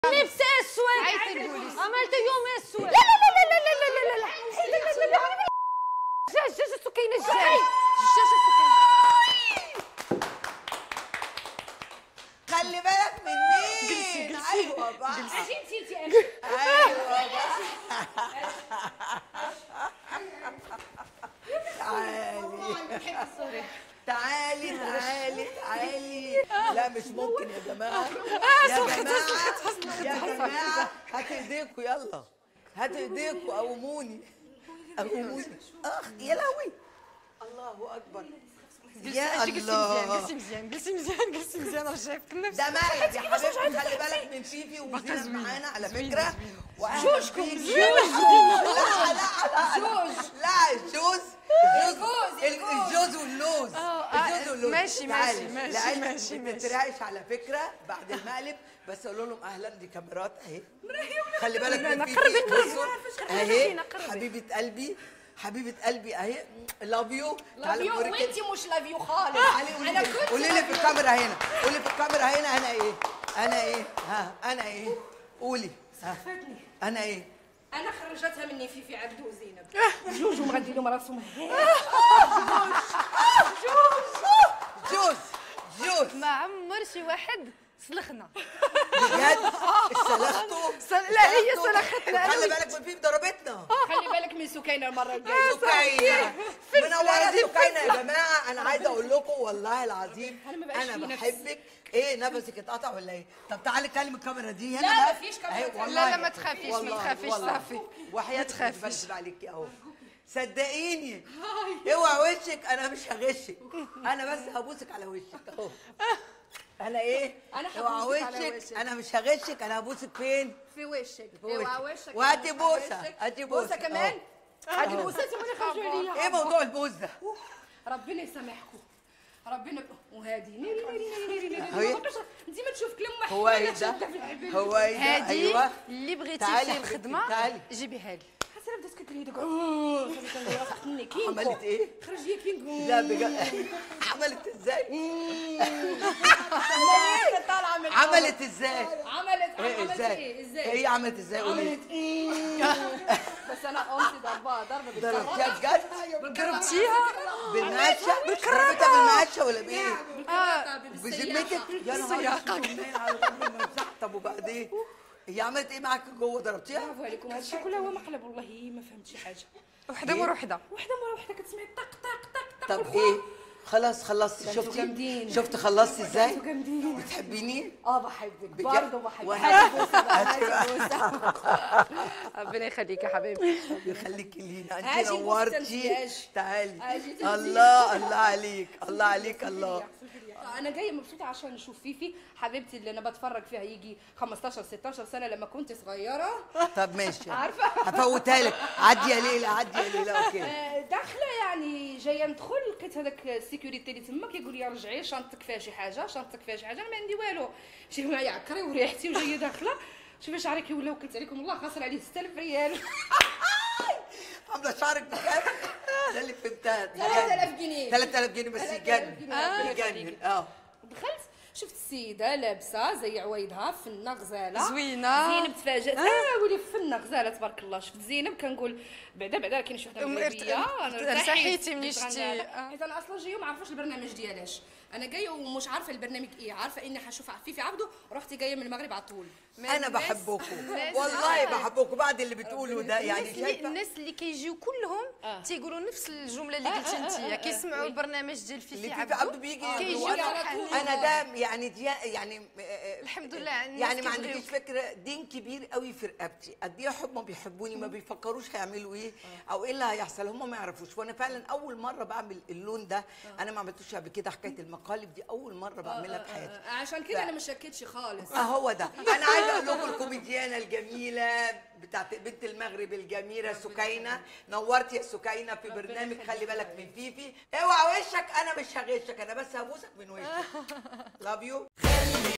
لبس اسود عيطي البوليس. عملت يوم اسود لا لا لا لا لا لا لا لا لا الدجاجة سكينة الجاي الدجاجة سكينة خلي بالك من مين ايوه بقى انتي انتي انتي ايوه بقى تعالي تعالي تعالي تعالي لا مش ممكن يا جماعه يا جماعه يا جماعه هاتوا ايديكوا يلا هاتوا ايديكوا قوموني قوموني اخ يا لهوي الله اكبر يا جلسي مزيان الله جلسي مزيان جلسي مزيان جلسي مزيان راه شايف النفس ده مالك يا حبيبتي خلي بالك من فيفي وزينب معانا على فكره جوجكم جوج زوين. لا لا لا جوز لا جوز الجوز الجوز واللوز آه، الجوز واللوز ماشي، تعالي. ماشي، ماشي، لعلمك ماشي، ما ماشي. تترعش على فكره بعد المقلب بس اقول لهم اهلا دي كاميرات اهي خلي بالك من لا، فيفي قربي، قربي. بصوا، قربي اهي فينا، قربي. حبيبه قلبي حبيبه قلبي اهي لاف يو لافيو وانتي مش لافيو خالص تعالي قولي انا لي كنت قولي لي في الكاميرا هنا قولي في الكاميرا هنا انا ايه انا ايه ها انا ايه قولي ها انا ايه انا خرجتها مني في في عبدو وزينب جوج ومغدي لهم راسهم جوز جوز ما عمر شي واحد سلخنا بجد سلختوا سل- لا، هي سلختنا، أنا خلي وإنت. بالك من فيف ضربتنا خلي بالك من سكينه المره الجايه سكينة منورة لازم سكينة يا جماعة أنا عايزة أقول لكم والله العظيم أنا ما بقاش أنا في نفس. بحبك إيه نفسك اتقطع ولا إيه؟ طب تعالي كلم الكاميرا دي هنا لا، بقى. مفيش كاميرا أهي تانية. والله. لا، لا، ما تخافيش، ما والله، تخافيش، والله. صافي. وحياتك ما تخافيش. بنزل عليكي أهو صدقيني اوعى وشك انا مش هغشك انا بس هبوسك على وشك اهو انا ايه أنا اوعى هبوسك على وشك وشك. انا مش هغشك انا هبوسك فين في وشك في وشك. اوعى وشك وهاتي على بوسة، وشك. هاتي بوسة. بوسه كمان أهو. هاتي بوسه اللي خرجوا لي ايه موضوع البوز ده ربنا يسامحكم ربنا وهادي نيري نيري نيري نيري هي- نيري ديما تشوف كلام واحد هو ايه ده هو ايه ده هادي ايوه اللي بغيتي تعالي في حبيبتي، الخدمة تعالي. جيبيها لي حسنا بدات كتري دوك مني كينغ عملت ايه؟ خرج لي كينغ لا بجد عملت ازاي؟ مليكة طالعه من عملت ازاي؟ عملت ايه عملت ازاي؟ ايه ازاي هي عملت ازاي؟ قولي لي. عملت ايه بس انا قمت ضربها ضربه ضربتيها بجد؟ ضربتيها بالمقشه؟ ضربتها بالمقشه ولا بايه؟ بالكراته بذمتك؟ يا نهار اسود منين على ربنا الممسح طب وبعدين؟ هي عملت ايه معاك جوه ضربتيها؟ برافو عليكم هادشي كله هو مقلب والله ما فهمت شي حاجه وحده مور وحده وحده مره وحده كتسمعي طق طق طق طق طب والخوف. ايه؟ خلاص خلصتي ده انتوا شفتي؟ جامدين. شفتي خلصتي ازاي؟ انتوا جامدين. بتحبيني؟ اه بحبك بجد؟ برضه بحبك وأنا- هاتي بوسه بقى، هاتي بوسه ربنا يخليك يا حبيبي يخليكي لينا انت هاجي نورتي بوستنتي، هاجي. تعالي هاجي تنزلي. الله الله عليك الله عليك الله انا جايه مبسوطه عشان نشوف فيفي حبيبتي اللي انا بتفرج فيها يجي 15 16 سنه لما كنت صغيره طب ماشي عارفة؟ هفوتها لك عدي يا ليلى عدي يا ليلى اوكي آه، داخله يعني جايه ندخل لقيت هذاك السيكوريتي اللي تما كيقول لي رجعي شنطتك فيها شي حاجه شنطتك فيها شي حاجه انا ما عندي والو شي معايا عكري وريحتي وجايه داخله شوفي شعري كيولى وكلت عليكم الله خاسر عليه 6000 ريال عامله شعرك بكام؟ ده اللي فهمتها 3000 جنيه 3000 جنيه بس 3000 يجنن جنيه. آه. يجنن اه دخلت شفت السيده لابسه زي عوايدها فنه غزاله زوينة. زينب تفاجات اه ولي فنه غزاله تبارك الله شفت زينب كنقول بعدا بعدا كاين شي وحده أم مغربيه ارت- انا ارتحيتي ملي ارتحيت شتي. غنغادا. آه. حيت انا اصلا جايه وما عارفاش البرنامج ديالاش انا جايه ومش عارفه البرنامج ايه عارفه اني حشوف فيفي عبده رحت جايه من المغرب على طول انا بحبكم الناس- والله آه. بحبكم بعد اللي بتقولوا ده يعني الناس اللي شايفه الناس اللي كيجيو كلهم آه. تيقولوا نفس الجمله اللي آه، قلتي آه، آه، انت آه، كيسمعوا وي. البرنامج ديال فيفي اللي في عبدو عبده بيجي كيجيو على فرحان. طول. انا ده يعني دي يعني آه، آه، الحمد لله الناس يعني ما كيبغيوك. عنديش فكره دين كبير قوي في رقبتي قد ايه هم بيحبوني ما بيفكروش هيعملوا ايه او ايه اللي هيحصل هم ما يعرفوش وانا فعلا اول مره بعمل اللون ده انا ما عملتوش قبل كده حكايه المقالب دي اول مره بعملها في حياتي آه، عشان كده انا ما شكيتش خالص اه هو ده انا عايزه اقول لكم الكوميديانه الجميله بتاعت بنت المغرب الجميله سكينه نورتي يا سكينه في برنامج خلي بالك من فيفي اوعى وشك انا مش هغشك انا بس هبوسك من وشك لاف يو